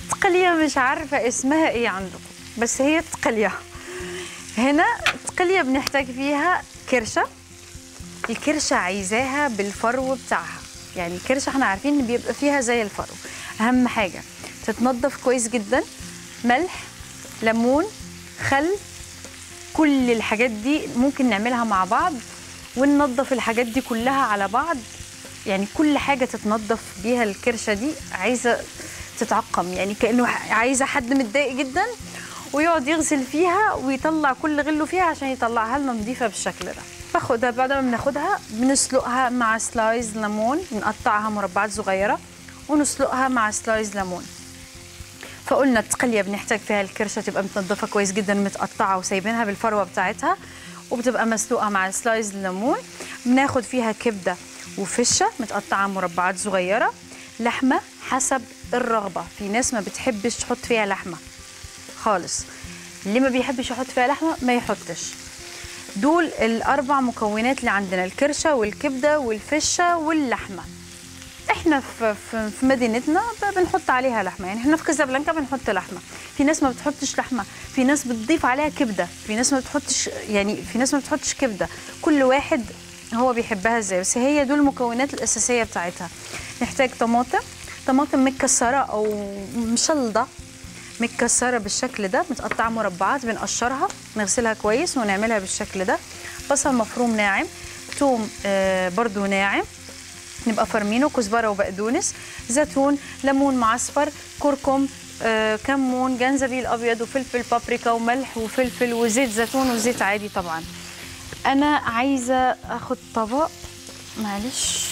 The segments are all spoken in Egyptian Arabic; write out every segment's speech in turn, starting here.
تقليه مش عارفه اسمها ايه عندكم بس هي تقليه هنا تقليه بنحتاج فيها كرشه الكرشه عايزاها بالفرو بتاعها يعني الكرشه احنا عارفين ان بيبقى فيها زي الفرو اهم حاجه تتنضف كويس جدا ملح ليمون خل كل الحاجات دي ممكن نعملها مع بعض وننضف الحاجات دي كلها على بعض يعني كل حاجه تتنضف بيها الكرشه دي عايزه تتعقم يعني كانه عايزه حد متضايق جدا ويقعد يغسل فيها ويطلع كل غله فيها عشان يطلعها لنا نظيفه بالشكل ده باخدها بعد ما بناخدها بنسلقها مع سلايز ليمون بنقطعها مربعات صغيره ونسلقها مع سلايز ليمون فقلنا التقليه بنحتاج فيها الكرشه تبقى متنضفه كويس جدا متقطعه وسايبينها بالفروه بتاعتها وبتبقى مسلوقه مع سلايز الليمون بناخد فيها كبده وفشه متقطعه مربعات صغيره لحمه حسب الرغبه في ناس ما بتحبش تحط فيها لحمه خالص اللي ما بيحبش يحط فيها لحمه ما يحطش دول الاربع مكونات اللي عندنا الكرشه والكبده والفشه واللحمه احنا في, في, في مدينتنا ب- بنحط عليها لحمه يعني احنا في كازابلانكا بنحط لحمه في ناس ما بتحطش لحمه في ناس بتضيف عليها كبده في ناس ما بتحطش يعني في ناس ما بتحطش كبده كل واحد هو بيحبها ازاي بس هي دول المكونات الاساسيه بتاعتها نحتاج طماطم طماطم متكسره او مشلضه متكسره بالشكل ده متقطعه مربعات بنقشرها نغسلها كويس ونعملها بالشكل ده بصل مفروم ناعم توم آه برضو ناعم نبقى فرمينه كزبره وبقدونس زيتون ليمون معصفر كركم آه، كمون جنزبيل ابيض وفلفل بابريكا وملح وفلفل وزيت زيتون وزيت عادي طبعا انا عايزه اخد طبق معلش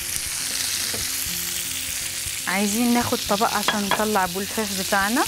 عايزين ناخد طبق عشان نطلع بولفاف بتاعنا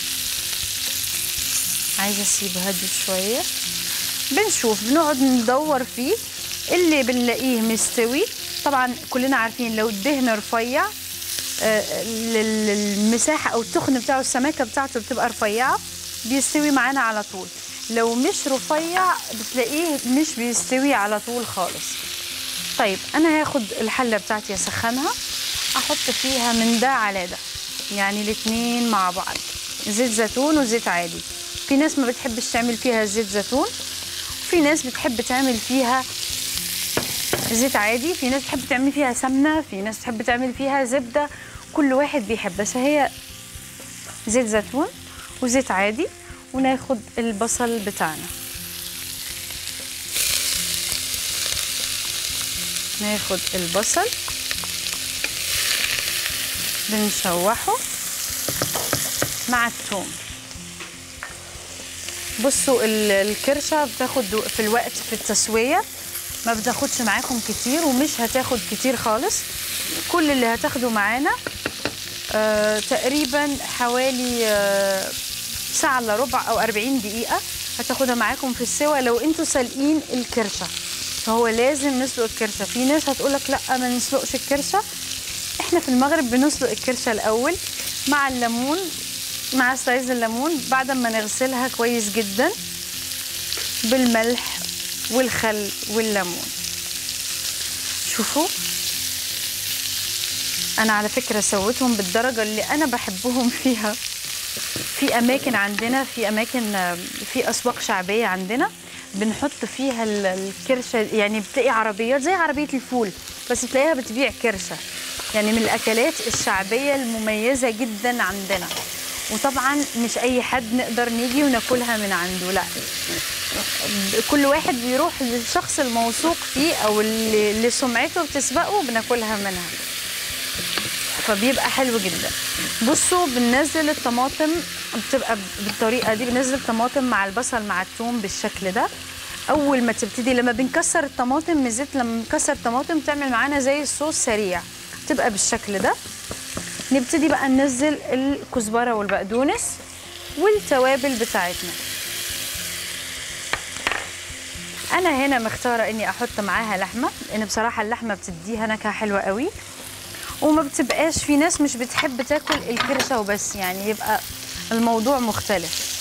عايزه اسيب هادي شويه بنشوف بنقعد ندور فيه اللي بنلاقيه مستوي طبعا كلنا عارفين لو الدهن رفيع آه، لل- المساحه او التخن بتاعه السماكه بتاعته بتبقى رفيعه بيستوي معانا على طول لو مش رفيع بتلاقيه مش بيستوي على طول خالص طيب انا هاخد الحله بتاعتي اسخنها احط فيها من ده على ده يعني الاتنين مع بعض زيت زيتون وزيت عادي في ناس ما بتحبش تعمل فيها زيت زيتون وفي ناس بتحب تعمل فيها زيت عادي في ناس بتحب تعمل فيها سمنه في ناس بتحب تعمل فيها زبده كل واحد بيحب بس هي زيت زيتون وزيت عادي وناخد البصل بتاعنا ناخد البصل بنشوحه مع الثوم بصوا ال- الكرشه بتاخد في الوقت في التسويه ما بتاخدش معاكم كتير ومش هتاخد كتير خالص كل اللي هتاخده معانا آه تقريبا حوالي آه ساعة الا ربع او 40 دقيقة هتاخدها معاكم في السوا لو انتوا سالقين الكرشة فهو لازم نسلق الكرشة في ناس هتقولك لا ما نسلقش الكرشة احنا في المغرب بنسلق الكرشة الاول مع الليمون مع سلايز الليمون بعد ما نغسلها كويس جدا بالملح والخل والليمون شوفوا انا على فكره سويتهم بالدرجه اللي انا بحبهم فيها في اماكن عندنا في اماكن آه، في اسواق شعبيه عندنا بنحط فيها ال- الكرشه يعني بتلاقي عربيات زي عربيه الفول بس تلاقيها بتبيع كرشه يعني من الاكلات الشعبيه المميزه جدا عندنا وطبعا مش اي حد نقدر نيجي وناكلها من عنده لا كل واحد بيروح للشخص الموثوق فيه او اللي اللي سمعته بتسبقه بناكلها منها فبيبقى حلو جدا بصوا بننزل الطماطم بتبقى بالطريقه دي بننزل الطماطم مع البصل مع الثوم بالشكل ده اول ما تبتدي لما بنكسر الطماطم من الزيت لما بنكسر الطماطم تعمل معانا زي الصوص سريع تبقى بالشكل ده نبتدي بقى ننزل الكزبره والبقدونس والتوابل بتاعتنا انا هنا مختاره اني احط معاها لحمه لان بصراحه اللحمه بتديها نكهه حلوه قوي وما بتبقاش في ناس مش بتحب تاكل الكرشه وبس يعني يبقى الموضوع مختلف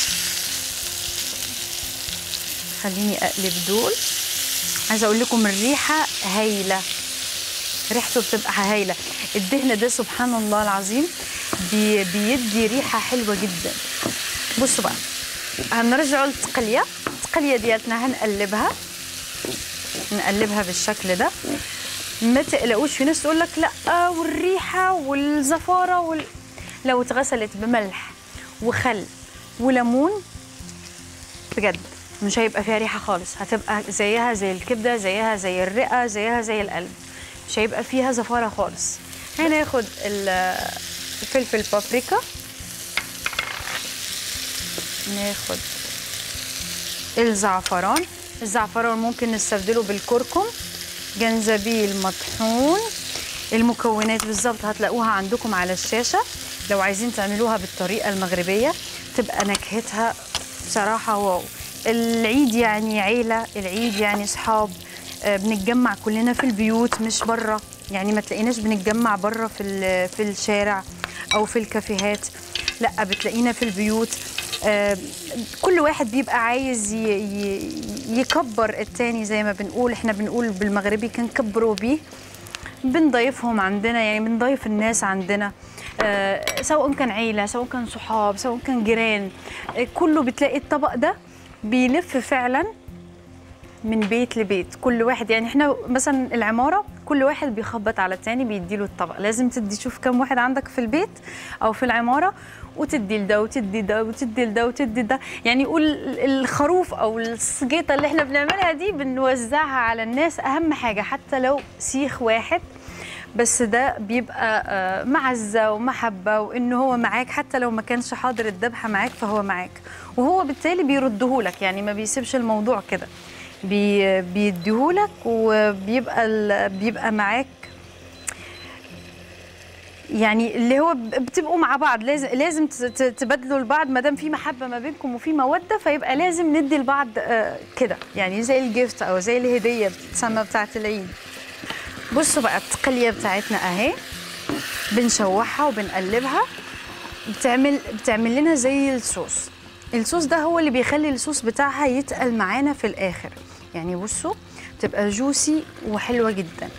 خليني اقلب دول عايزه اقول لكم الريحه هايله ريحته بتبقى هايله الدهن ده سبحان الله العظيم بي بيدي ريحه حلوه جدا بصوا بقى هنرجعوا للتقليه التقليه ديالتنا هنقلبها نقلبها بالشكل ده ما تقلقوش في ناس تقول لك لا والريحه والزفاره وال... لو اتغسلت بملح وخل وليمون بجد مش هيبقى فيها ريحه خالص هتبقى زيها زي الكبده زيها زي الرئه زيها زي القلب مش هيبقى فيها زفاره خالص هناخد الفلفل بابريكا ناخد الزعفران الزعفران ممكن نستبدله بالكركم جنزبيل مطحون المكونات بالظبط هتلاقوها عندكم على الشاشة لو عايزين تعملوها بالطريقة المغربية تبقى نكهتها بصراحة واو العيد يعني عيلة العيد يعني صحاب آه، بنتجمع كلنا في البيوت مش بره يعني ما تلاقيناش بنتجمع بره في ال- في الشارع او في الكافيهات لا بتلاقينا في البيوت آه، كل واحد بيبقى عايز ي- ي- يكبر التاني زي ما بنقول احنا بنقول بالمغربي كنكبروا بيه بنضيفهم عندنا يعني بنضيف الناس عندنا آه، سواء كان عيلة سواء كان صحاب سواء كان جيران آه، كله بتلاقي الطبق ده بيلف فعلا من بيت لبيت كل واحد يعني احنا مثلا العمارة كل واحد بيخبط على التاني بيديله الطبق لازم تدي تشوف كم واحد عندك في البيت او في العمارة وتدي لده وتدي ده وتدي لده وتدي ده يعني قول الخروف او السجيطة اللي احنا بنعملها دي بنوزعها على الناس اهم حاجة حتى لو سيخ واحد بس ده بيبقى آه، معزة ومحبة وإن هو معاك حتى لو ما كانش حاضر الذبحة معاك فهو معاك وهو بالتالي بيردهولك يعني ما بيسيبش الموضوع كده بي بيديهولك وبيبقى ال- بيبقى معاك يعني اللي هو ب- بتبقوا مع بعض لازم لازم ت- ت- تبادلوا لبعض ما دام في محبه ما بينكم وفي موده فيبقى لازم ندي لبعض آه، كده يعني زي الجيفت او زي الهديه بتسمى بتاعه العيد بصوا بقى التقليه بتاعتنا اهي بنشوحها وبنقلبها بتعمل بتعمل لنا زي الصوص الصوص ده هو اللي بيخلي الصوص بتاعها يتقل معانا في الاخر يعني بصوا تبقى جوسي وحلوه جدا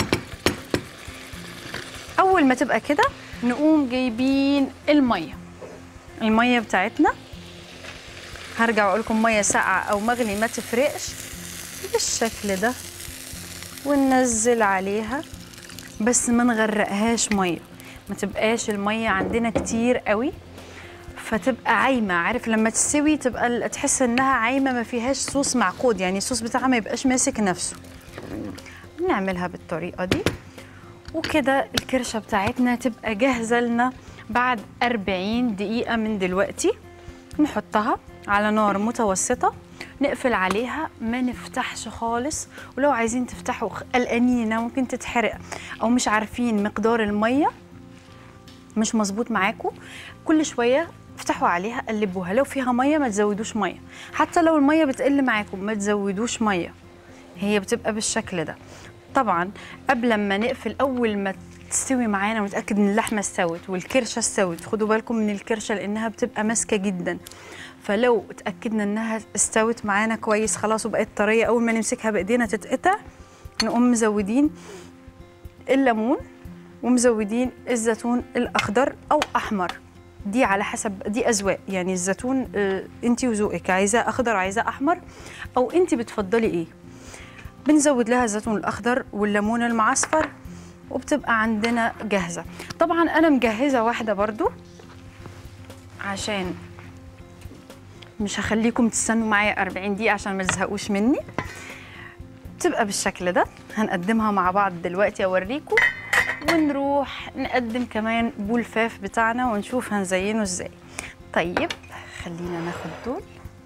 اول ما تبقى كده نقوم جايبين الميه الميه بتاعتنا هرجع اقول لكم ميه ساقعه او مغلي ما تفرقش بالشكل ده وننزل عليها بس ما نغرقهاش ميه ما تبقاش الميه عندنا كتير قوي فتبقى عايمه عارف لما تستوي تبقى ال- تحس انها عايمه ما فيهاش صوص معقود يعني الصوص بتاعها ما يبقاش ماسك نفسه نعملها بالطريقه دي وكده الكرشه بتاعتنا تبقى جاهزه لنا بعد 40 دقيقه من دلوقتي نحطها على نار متوسطه نقفل عليها ما نفتحش خالص ولو عايزين تفتحوا خ- قلقانين انها ممكن تتحرق او مش عارفين مقدار الميه مش مظبوط معاكم كل شويه افتحوا عليها قلبوها لو فيها ميه ما تزودوش ميه حتى لو الميه بتقل معاكم ما تزودوش ميه هي بتبقى بالشكل ده طبعا قبل ما نقفل اول ما تستوي معانا ونتاكد ان اللحمه استوت والكرشه استوت خدوا بالكم من الكرشه لانها بتبقى ماسكه جدا فلو اتاكدنا انها استوت معانا كويس خلاص وبقت طريه اول ما نمسكها بايدينا تتقطع نقوم مزودين الليمون ومزودين الزيتون الاخضر او احمر دي على حسب دي اذواق يعني الزيتون آه، انت وذوقك عايزاه اخضر عايزاه احمر او انت بتفضلي ايه بنزود لها الزيتون الاخضر والليمون المعصفر وبتبقى عندنا جاهزه طبعا انا مجهزه واحده برضو عشان مش هخليكم تستنوا معايا 40 دقيقه عشان ما تزهقوش مني بتبقى بالشكل ده هنقدمها مع بعض دلوقتي اوريكم ونروح نقدم كمان بولفاف بتاعنا ونشوف هنزينه ازاي طيب خلينا ناخد دول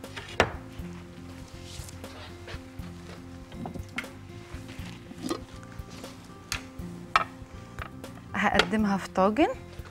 هقدمها في طاجن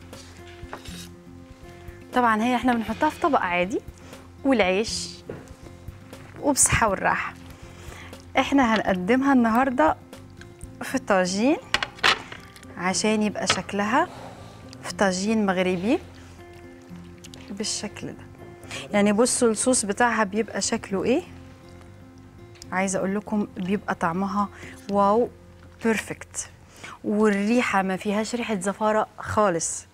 طبعا هي احنا بنحطها في طبق عادي والعيش وبصحة والراحة احنا هنقدمها النهاردة في طاجين عشان يبقى شكلها في طاجين مغربي بالشكل ده يعني بصوا الصوص بتاعها بيبقى شكله ايه عايزه اقول لكم بيبقى طعمها واو بيرفكت والريحه ما فيهاش ريحه زفاره خالص